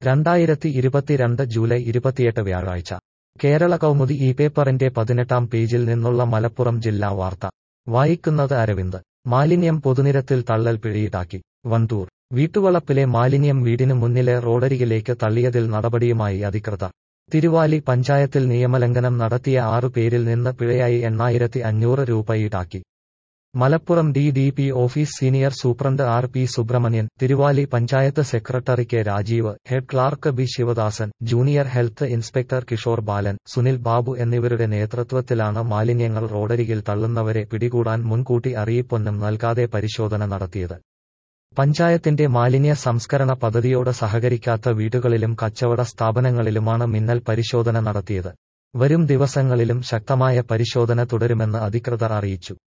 രണ്ടായിരത്തി ഇരുപത്തിരണ്ട് ജൂലൈ ഇരുപത്തിയെട്ട് വ്യാഴാഴ്ച കേരള കൗമുദി ഈ പേപ്പറിന്റെ പതിനെട്ടാം പേജിൽ നിന്നുള്ള മലപ്പുറം ജില്ലാ വാർത്ത വായിക്കുന്നത് അരവിന്ദ് മാലിന്യം പൊതുനിരത്തിൽ തള്ളൽ പിഴയീടാക്കി വണ്ടൂർ വീട്ടുവളപ്പിലെ മാലിന്യം വീടിന് മുന്നിലെ റോഡരികിലേക്ക് തള്ളിയതിൽ നടപടിയുമായി അധികൃതർ തിരുവാലി പഞ്ചായത്തിൽ നിയമലംഘനം നടത്തിയ ആറു പേരിൽ നിന്ന് പിഴയായി എണ്ണായിരത്തി അഞ്ഞൂറ് രൂപ ഈടാക്കി Malappuram D D P office senior superintendent R P Subramanian Thiruvali panchayat secretary K Rajeev head clerk B Sivadasan junior health inspector Kishore Balan Sunil Babu എന്നിവരുടെ നേതൃത്വത്തിലാണ് മാലിന്യങ്ങൾ റോഡരികിൽ തള്ളുന്നവരെ പിടികൂടാൻ മുൻകൂട്ടി അറിയിപ്പൊന്നും നൽകാതെ പരിശോധന നടത്തിയത് പഞ്ചായത്തിന്റെ മാലിന്യ സംസ്കരണ പദ്ധതിയോട് സഹകരിക്കാത്ത വീടുകളിലും കച്ചവട സ്ഥാപനങ്ങളിലുമാണ് മിന്നൽ പരിശോധന നടത്തിയത് വരും ദിവസങ്ങളിലും ശക്തമായ പരിശോധന തുടരുമെന്ന് അധികൃതർ അറിയിച്ചു